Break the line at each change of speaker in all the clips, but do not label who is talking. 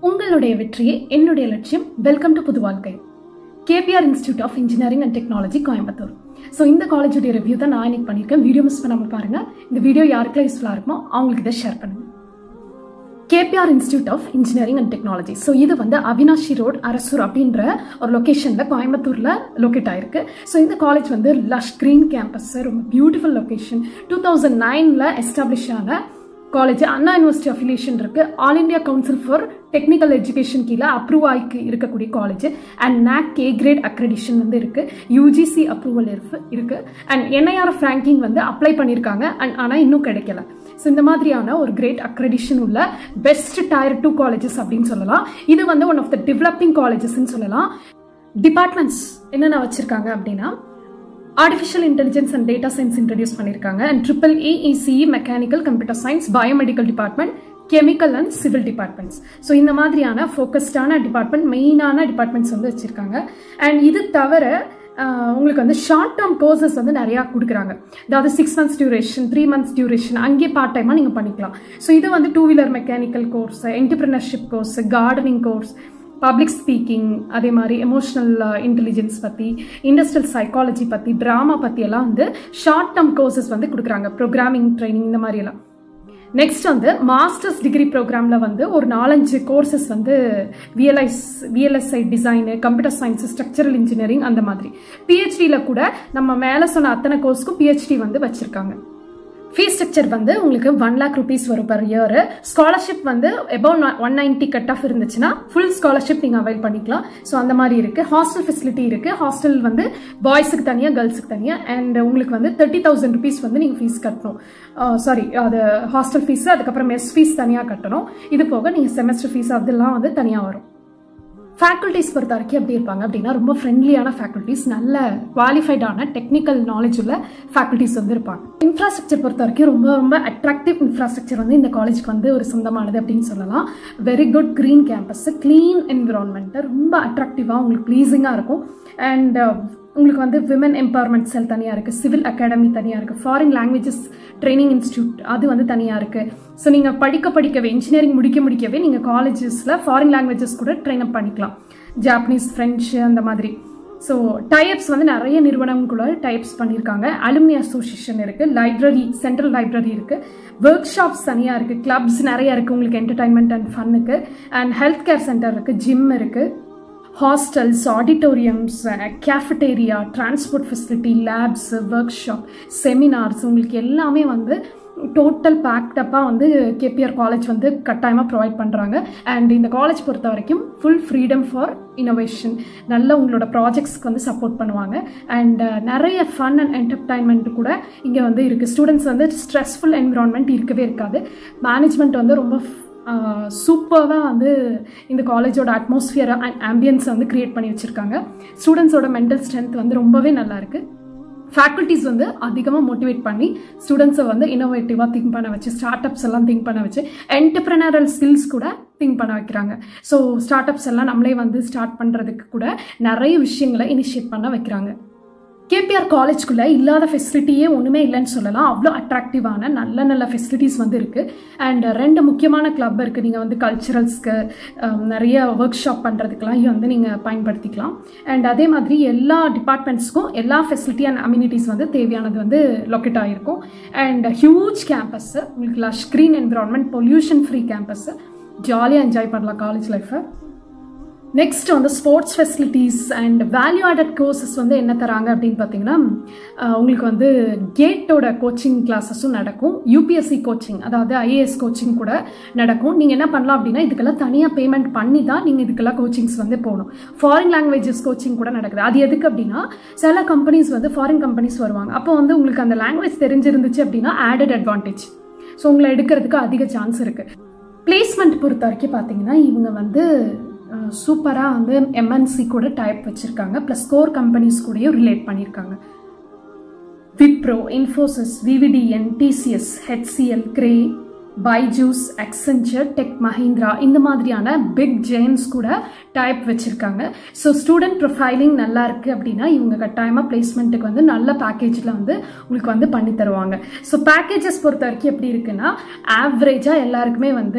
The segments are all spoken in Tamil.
உங்களுடைய வெற்றியே என்னுடைய லட்சியம் வெல்கம் டு புது வாழ்க்கை KPR institute of engineering and technology Coimbatore so இந்த காலேஜுடைய ரிவ்யூ தான் நான் இன்னைக்கு பண்ணியிருக்கேன் வீடியோ மிஸ் பண்ணாமல் பாருங்க இந்த வீடியோ யாருக்கெல்லாம் யூஸ்ஃபுல்லாக இருக்குமோ அவங்களுக்கு இதை ஷேர் பண்ணுங்க KPR institute of engineering and technology so இது வந்து அவினாஷி ரோட் அரசூர் அப்படின்ற ஒரு லொக்கேஷனில் கோயம்புத்தூரில் லொக்கேட் ஆயிருக்கு ஸோ இந்த காலேஜ் வந்து லஷ் க்ரீன் கேம்பஸ் ரொம்ப பியூட்டிஃபுல் லொக்கேஷன் டூ தௌசண்ட் நைனில் எஸ்டாப்ளிஷ் ஆன காலேஜ் அண்ணா யூனிவர்சிட்டி அஃபிலியேஷன் இருக்கு all India council for technical education கீழே அப்ரூவ் ஆகி இருக்கக்கூடிய college and NAAC A grade accreditation வந்து இருக்கு யூஜிசி அப்ரூவல் இருக்கு அண்ட் என்ஐஆர்எஃப் ரேங்கிங் வந்து அப்ளை பண்ணியிருக்காங்க அண்ட் ஆனால் இன்னும் கிடைக்கல ஸோ இந்த மாதிரியான ஒரு கிரேட் அக்ரெடிஷன் உள்ள பெஸ்ட் டயர் டூ காலேஜஸ் அப்படின்னு சொல்லலாம் இது வந்து ஒன் ஆஃப் த டெவலப்பிங் காலேஜஸ்ன்னு சொல்லலாம் டிபார்ட்மெண்ட்ஸ் என்னென்ன வச்சிருக்காங்க அப்படின்னா artificial intelligence and data science introduce பண்ணியிருக்காங்க and triple EECE mechanical computer science biomedical department chemical and civil departments so இந்த மாதிரியான ஃபோக்கஸ்டான டிபார்ட்மெண்ட் மெயினான டிபார்ட்மெண்ட்ஸ் வந்து வச்சுருக்காங்க அண்ட் இது தவிர உங்களுக்கு வந்து ஷார்ட் டேர்ம் கோர்சஸ் வந்து நிறையா கொடுக்குறாங்க அதாவது six months duration three months duration அங்கேயே பார்ட் டைமாக நீங்கள் பண்ணிக்கலாம் ஸோ இது வந்து two wheeler mechanical course entrepreneurship course gardening course public speaking அதே மாதிரி எமோஷனல் இன்டெலிஜென்ஸ் பற்றி இண்டஸ்ட்ரியல் சைக்காலஜி பற்றி ட்ராமா பற்றி எல்லாம் வந்து ஷார்ட் டேர்ம் கோர்சஸ் வந்து கொடுக்குறாங்க ப்ரோக்ராமிங் ட்ரைனிங் இந்த மாதிரி எல்லாம் நெக்ஸ்ட் வந்து மாஸ்டர்ஸ் டிகிரி ப்ரோக்ராமில் வந்து ஒரு நாலஞ்சு கோர்சஸ் வந்து VLIS VLSI design computer science structural engineering அந்த மாதிரி பிஹெச்டியில் கூட நம்ம மேலே சொன்ன அத்தனை கோர்ஸ்க்கும் பிஹெச்டி வந்து வச்சுருக்காங்க ஃபீஸ் ஸ்ட்ரக்சர் வந்து உங்களுக்கு ஒன் லேக் ருபீஸ் வரும் பர் இயர் ஸ்காலர்ஷிப் வந்து above one ninety cut off இருந்துச்சுன்னா ஃபுல் ஸ்காலர்ஷிப் நீங்கள் அவைல் பண்ணிக்கலாம் ஸோ அந்த மாதிரி இருக்குது ஹாஸ்டல் ஃபெசிலிட்டி இருக்குது ஹாஸ்டல் வந்து பாய்ஸுக்கு தனியாக கேர்ள்ஸுக்கு தனியாக அண்ட் உங்களுக்கு வந்து தேர்ட்டி தௌசண்ட் ருபீஸ் வந்து நீங்கள் ஃபீஸ் கட்டணும் சாரி அது ஹாஸ்டல் ஃபீஸ் அதுக்கப்புறம் மெஸ் ஃபீஸ் தனியாக கட்டணும் இது போக நீங்கள் செமஸ்டர் ஃபீஸ் அதெல்லாம் வந்து தனியாக வரும் ஃபேக்கல்ட்டிஸ் பொறுத்த வரைக்கும் எப்படி இருப்பாங்க அப்படின்னா ரொம்ப ஃப்ரெண்ட்லியான ஃபேக்கல்ட்டிஸ் நல்ல குவாலிஃபைடான டெக்னிக்கல் நாலேஜ் உள்ள ஃபேக்கல்ட்டிஸ் வந்து இருப்பாங்க இன்ஃப்ராஸ்ட்ரக்சர் பொறுத்த வரைக்கும் ரொம்ப ரொம்ப அட்ராக்டிவ் இன்ஃப்ராஸ்ட்ரக்சர் வந்து இந்த காலேஜ்க்கு வந்து ஒரு சொந்தமானது அப்படின்னு சொல்லலாம் very good green campus clean environment ரொம்ப அட்ராக்டிவாக உங்களுக்கு ப்ளீஸிங்காக இருக்கும் அண்ட் உங்களுக்கு வந்து விமன் எம்பவர்மெண்ட் செல் தனியாக இருக்குது சிவில் அகாடமி தனியாக இருக்குது ஃபாரின் லாங்குவேஜஸ் ட்ரைனிங் இன்ஸ்டியூட் அது வந்து தனியாக இருக்குது ஸோ நீங்கள் படிக்க படிக்கவே இன்ஜினியரிங் முடிக்க முடிக்கவே நீங்கள் காலேஜஸில் ஃபாரின் லாங்குவேஜஸ் கூட ட்ரெயின் அப் பண்ணிக்கலாம் ஜாப்பனீஸ் ஃப்ரெஞ்சு அந்த மாதிரி ஸோ டைப்ஸ் வந்து நிறைய நிறுவனம் கூட டைப்ஸ் பண்ணியிருக்காங்க அலுமினி அசோசியேஷன் இருக்குது லைப்ரரி சென்ட்ரல் லைப்ரரி இருக்குது ஒர்க் ஷாப்ஸ் தனியாக இருக்குது கிளப்ஸ் நிறையா இருக்குது உங்களுக்கு என்டர்டைன்மெண்ட் அண்ட் ஃபன்னுக்கு அண்ட் ஹெல்த் கேர் சென்டர் இருக்குது ஜிம் இருக்குது hostels auditoriums cafeteria transport facility labs workshop seminars உங்களுக்கு எல்லாமே வந்து டோட்டல் பேக்டப்பாக வந்து கேபிஆர் காலேஜ் வந்து கட்டாயமாக ப்ரொவைட் பண்ணுறாங்க அண்ட் இந்த காலேஜ் பொறுத்த வரைக்கும் ஃபுல் ஃப்ரீடம் ஃபார் இனோவேஷன் நல்ல உங்களோட ப்ராஜெக்ட்ஸ்க்கு வந்து சப்போர்ட் பண்ணுவாங்க அண்ட் நிறைய ஃபன் அண்ட் என்டர்டைன்மெண்ட் கூட இங்கே வந்து இருக்குது ஸ்டூடெண்ட்ஸ் வந்து ஸ்ட்ரெஸ்ஃபுல் என்விரான்மெண்ட் இருக்கவே இருக்காது மேனேஜ்மெண்ட் வந்து ரொம்ப சூப்பராக வந்து இந்த காலேஜோட அட்மாஸ்ஃபியர் அண்ட் ஆம்பியன்ஸை வந்து க்ரியேட் பண்ணி வச்சுருக்காங்க ஸ்டூடெண்ட்ஸோட மென்டல் ஸ்ட்ரென்த் வந்து ரொம்பவே நல்லா இருக்குது ஃபேக்கல்ட்டிஸ் வந்து அதிகமாக மோட்டிவேட் பண்ணி ஸ்டூடெண்ட்ஸை வந்து இன்னோவேட்டிவாக திங்க் பண்ண வச்சு ஸ்டார்ட் அப்ஸ் எல்லாம் திங்க் பண்ண வச்சு என்டர்பிரினரல் ஸ்கில்ஸ் கூட திங்க் பண்ண வைக்கிறாங்க ஸோ ஸ்டார்ட் அப்ஸ் எல்லாம் நம்மளே வந்து ஸ்டார்ட் பண்ணுறதுக்கு கூட நிறைய விஷயங்களை இனிஷியேட் பண்ண வைக்கிறாங்க கேபிஆர் காலேஜ்குள்ளே இல்லாத ஃபெசிலிட்டியே ஒன்றுமே இல்லைன்னு சொல்லலாம் அவ்வளோ அட்ராக்டிவான நல்ல நல்ல ஃபெசிலிட்டிஸ் வந்து இருக்குது அண்ட் ரெண்டு முக்கியமான கிளப் இருக்குது நீங்கள் வந்து கல்ச்சுரல்ஸ்க்கு நிறைய ஒர்க் ஷாப் பண்ணுறதுக்கெலாம் இது வந்து நீங்கள் பயன்படுத்திக்கலாம் அண்ட் அதே மாதிரி எல்லா டிபார்ட்மெண்ட்ஸ்க்கும் எல்லா ஃபெசிலிட்டி அண்ட் அம்யூனிட்டிஸ் வந்து தேவையானது வந்து லொக்கேட் ஆகிருக்கும் அண்ட் ஹியூஜ் கேம்பஸ்ஸு உங்களுக்கு lush green environment pollution free campus ஜாலியாக என்ஜாய் பண்ணலாம் காலேஜ் லைஃப்பை நெக்ஸ்ட் வந்து sports facilities and value added courses வந்து என்ன தராங்க அப்படின்னு பார்த்தீங்கன்னா உங்களுக்கு வந்து கேட்டோட கோச்சிங் கிளாஸஸும் நடக்கும் யூபிஎஸ்சி கோச்சிங் அதாவது ஐஏஎஸ் கோச்சிங் கூட நடக்கும் நீங்கள் என்ன பண்ணலாம் அப்படின்னா இதுக்கெல்லாம் தனியாக பேமெண்ட் பண்ணி தான் நீங்கள் இதுக்கெல்லாம் கோச்சிங்ஸ் வந்து போகணும் ஃபாரின் லாங்குவேஜஸ் கோச்சிங் கூட நடக்குது அது எதுக்கு அப்படின்னா சில கம்பெனிஸ் வந்து ஃபாரின் கம்பெனிஸ் வருவாங்க அப்போ வந்து உங்களுக்கு அந்த லாங்குவேஜ் தெரிஞ்சிருந்துச்சு அப்படின்னா ஆடட் அட்வான்டேஜ் ஸோ உங்களை எடுக்கிறதுக்கு அதிக சான்ஸ் இருக்குது பிளேஸ்மெண்ட் பொறுத்த வரைக்கும் பார்த்தீங்கன்னா இவங்க வந்து சூப்பராக வந்து எம்என்சி கூட டைப் வச்சுருக்காங்க ப்ளஸ் கோர் கம்பெனிஸ் கூடயும் ரிலேட் பண்ணியிருக்காங்க Wipro Infosys VVDN TCS HCL Grey Byju's Accenture Tech Mahindra இந்த மாதிரியான பிக் ஜெயின்ஸ் கூட டைப் வச்சுருக்காங்க ஸோ ஸ்டூடெண்ட் ப்ரொஃபைலிங் நல்லா இருக்குது அப்படின்னா இவங்க கட்டாயமாக பிளேஸ்மெண்ட்டுக்கு வந்து நல்ல பேக்கேஜில் வந்து உங்களுக்கு வந்து பண்ணி தருவாங்க ஸோ பேக்கேஜஸ் பொறுத்த வரைக்கும் எப்படி இருக்குன்னா ஆவரேஜாக எல்லாருக்குமே வந்து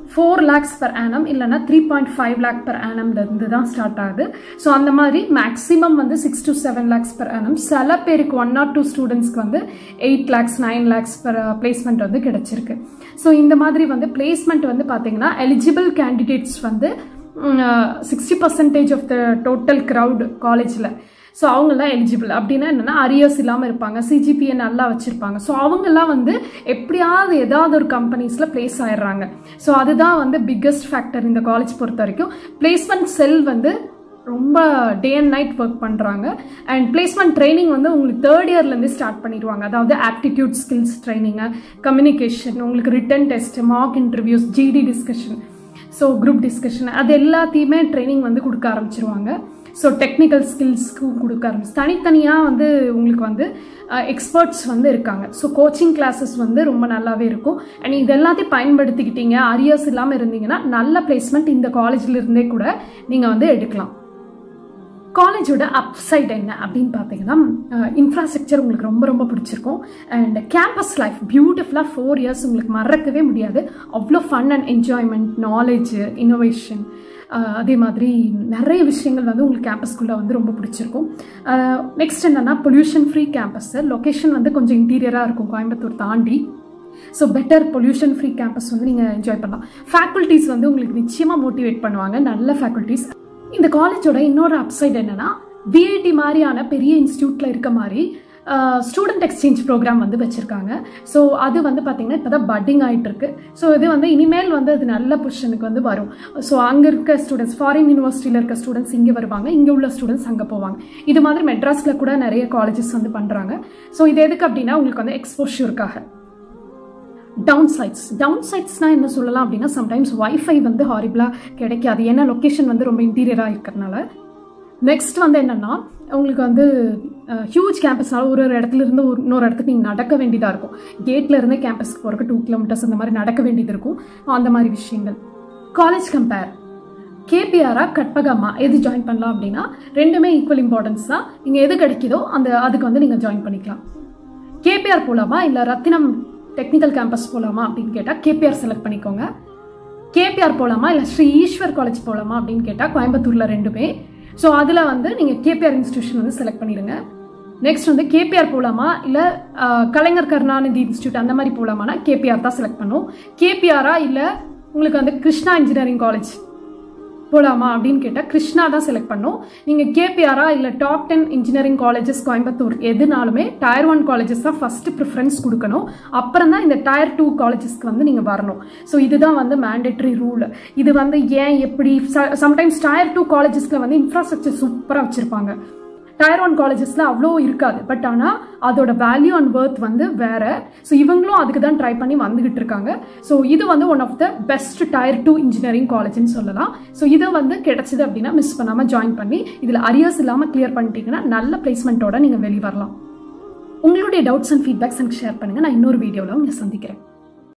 ஃபோர் லேக்ஸ் per annum இல்லைனா three point five lakh per annumலேருந்து தான் ஸ்டார்ட் ஆகுது ஸோ அந்த மாதிரி மேக்ஸிமம் வந்து six to seven lakhs per annum சில பேருக்கு ஒன் ஆர் டூ ஸ்டூடெண்ட்ஸ்க்கு வந்து eight lakhs nine lakhs per placement வந்து கிடைச்சிருக்கு ஸோ இந்த மாதிரி வந்து பிளேஸ்மெண்ட் வந்து பார்த்தீங்கன்னா எலிஜிபிள் கேண்டிடேட்ஸ் வந்து sixty percentage of the total crowd காலேஜில் ஸோ அவங்கெல்லாம் எலிஜிபிள் அப்படின்னா என்னென்னா அரியர்ஸ் இல்லாமல் இருப்பாங்க சிஜிபிஏ நல்லா வச்சுருப்பாங்க ஸோ அவங்கெல்லாம் வந்து எப்படியாவது ஏதாவது ஒரு கம்பெனிஸில் பிளேஸ் ஆயிடுறாங்க ஸோ அதுதான் வந்து பிக்கஸ்ட் ஃபேக்டர் இந்த காலேஜ் பொறுத்த வரைக்கும் பிளேஸ்மெண்ட் செல் வந்து ரொம்ப டே அண்ட் நைட் ஒர்க் பண்ணுறாங்க அண்ட் பிளேஸ்மெண்ட் ட்ரைனிங் வந்து உங்களுக்கு தேர்ட் இயர்லேருந்து ஸ்டார்ட் பண்ணிடுவாங்க அதாவது ஆப்டிடியூட் ஸ்கில்ஸ் ட்ரைனிங்கு கம்யூனிகேஷன் உங்களுக்கு written test mark interviews GD discussion so group discussion அது எல்லாத்தையுமே ட்ரைனிங் வந்து கொடுக்க ஆரம்பிச்சிருவாங்க ஸோ டெக்னிக்கல் ஸ்கில்ஸ்க்கும் கொடுக்க ஆரம்பிச்சு தனித்தனியாக வந்து உங்களுக்கு வந்து எக்ஸ்பர்ட்ஸ் வந்து இருக்காங்க ஸோ கோச்சிங் கிளாஸஸ் வந்து ரொம்ப நல்லாவே இருக்கும் அண்ட் இது எல்லாத்தையும் பயன்படுத்திக்கிட்டீங்க அரியர்ஸ் இல்லாமல் இருந்தீங்கன்னா நல்ல பிளேஸ்மெண்ட் இந்த காலேஜில் இருந்தே கூட நீங்கள் வந்து எடுக்கலாம் காலேஜோட அப்சைட் என்ன அப்படின்னு பார்த்தீங்கன்னா இன்ஃப்ராஸ்ட்ரக்சர் உங்களுக்கு ரொம்ப ரொம்ப பிடிச்சிருக்கும் அண்ட் கேம்பஸ் லைஃப் பியூட்டிஃபுல்லாக ஃபோர் இயர்ஸ் உங்களுக்கு மறக்கவே முடியாது அவ்வளோ fun and enjoyment knowledge innovation அதே மாதிரி நிறைய விஷயங்கள் வந்து உங்களுக்கு கேம்பஸ்குள்ளே வந்து ரொம்ப பிடிச்சிருக்கும் நெக்ஸ்ட் என்னென்னா பொல்யூஷன் ஃப்ரீ கேம்பஸ் லொக்கேஷன் வந்து கொஞ்சம் இன்டீரியராக இருக்கும் கோயம்புத்தூர் தாண்டி so better pollution free campus வந்து நீங்கள் என்ஜாய் பண்ணலாம் ஃபேக்கல்ட்டிஸ் வந்து உங்களுக்கு நிச்சயமாக மோட்டிவேட் பண்ணுவாங்க நல்ல ஃபேக்கல்ட்டிஸ் இந்த காலேஜோட இன்னொரு அப்சைட் என்னன்னா விஐடி மாதிரியான பெரிய இன்ஸ்டியூட்டில் இருக்க மாதிரி ஸ்டூடெண்ட் எக்ஸ்சேஞ்ச் ப்ரோக்ராம் வந்து வச்சுருக்காங்க ஸோ அது வந்து பார்த்திங்கன்னா இப்போ தான் பட்டிங் ஆகிட்டு இருக்கு ஸோ இது வந்து இனிமேல் வந்து அது நல்ல பொசிஷனுக்கு வந்து வரும் ஸோ அங்கே இருக்க ஸ்டூடெண்ட்ஸ் ஃபாரின் யூனிவர்சிட்டியில் இருக்க ஸ்டூடெண்ட்ஸ் இங்கே வருவாங்க இங்கே உள்ள ஸ்டூடெண்ட்ஸ் அங்கே போவாங்க இது மாதிரி மெட்ராஸில் கூட நிறைய காலேஜஸ் வந்து பண்ணுறாங்க ஸோ இது எதுக்கு அப்படின்னா உங்களுக்கு வந்து எக்ஸ்போஷருக்காக டவுன் சைட்ஸ் டவுன் சைட்ஸ்னால் என்ன சொல்லலாம் அப்படின்னா சம்டைம்ஸ் ஒய்ஃபை வந்து ஹாரிபிளாக கிடைக்காது ஏன்னா லொக்கேஷன் வந்து ரொம்ப இன்டீரியராக இருக்கிறதுனால நெக்ஸ்ட் வந்து என்னென்னா உங்களுக்கு வந்து ஹியூஜ் கேம்பஸ்னால ஒரு ஒரு இடத்துல இருந்து ஒரு இன்னொரு இடத்துக்கு நீங்கள் நடக்க வேண்டியதாக இருக்கும் கேட்டில் இருந்து கேம்பஸ்க்கு போகிறக்கு டூ கிலோமீட்டர்ஸ் அந்த மாதிரி நடக்க வேண்டியது இருக்கும் அந்த மாதிரி விஷயங்கள் காலேஜ் கம்பேர் கேபிஆரா கட்பகம்மா எது ஜாயின் பண்ணலாம் அப்படின்னா ரெண்டுமே ஈக்குவல் இம்பார்ட்டன்ஸ் தான் நீங்கள் எது கிடைக்குதோ அந்த அதுக்கு வந்து நீங்கள் ஜாயின் பண்ணிக்கலாம் கேபிஆர் போகலாமா இல்லை ரத்தினம் டெக்னிக்கல் கேம்பஸ் போகலாமா அப்படின்னு கேட்டால் கேபிஆர் செலக்ட் பண்ணிக்கோங்க கேபிஆர் போகலாமா இல்லை ஸ்ரீ ஈஸ்வர் காலேஜ் போகலாமா அப்படின்னு கேட்டால் கோயம்புத்தூரில் ரெண்டுமே ஸோ அதில் வந்து நீங்கள் கேபிஆர் இன்ஸ்டியூஷன் வந்து செலக்ட் பண்ணிடுங்க நெக்ஸ்ட் வந்து கேபிஆர் போகலாமா இல்லை கலைஞர் கருணாநிதி இன்ஸ்டியூட் அந்த மாதிரி போகலாமானா கேபிஆர் தான் செலக்ட் பண்ணும் கேபிஆரா இல்லை உங்களுக்கு வந்து கிருஷ்ணா இன்ஜினியரிங் காலேஜ் போகலாமா அப்படின்னு கேட்டால் கிருஷ்ணா தான் செலக்ட் பண்ணோம் நீங்கள் கேபிஆரா இல்லை top ten engineering colleges Coimbatore எதுனாலுமே டயர் ஒன் காலேஜஸ் தான் ஃபஸ்ட்டு ப்ரிஃபரன்ஸ் கொடுக்கணும் அப்புறம் தான் இந்த டயர் டூ காலேஜஸ்க்கு வந்து நீங்கள் வரணும் ஸோ இதுதான் வந்து மேண்டேட்ரி ரூல் இது வந்து ஏன் எப்படி சம்டைம்ஸ் டயர் டூ காலேஜஸில் வந்து இன்ஃப்ராஸ்ட்ரக்சர் சூப்பராக வச்சுருப்பாங்க டயர் ஒன் காலேஜஸில் அவ்வளோ இருக்காது பட் ஆனால் அதோட வேல்யூ அண்ட் ஒர்த் வந்து வேற ஸோ இவங்களும் அதுக்கு தான் ட்ரை பண்ணி வந்துகிட்டு இருக்காங்க ஸோ இது வந்து one of the best tier two engineering காலேஜ்னு சொல்லலாம் ஸோ இது வந்து கிடைச்சது அப்படின்னா மிஸ் பண்ணாமல் ஜாயின் பண்ணி இதில் அரியர்ஸ் இல்லாமல் கிளியர் பண்ணிட்டீங்கன்னா நல்ல பிளேஸ்மெண்ட்டோட நீங்கள் வெளியே வரலாம் உங்களுடைய டவுட்ஸ் அண்ட் ஃபீட்பேக்ஸ் எனக்கு ஷேர் பண்ணுங்கள் நான் இன்னொரு வீடியோவில் உங்களை சந்திக்கிறேன்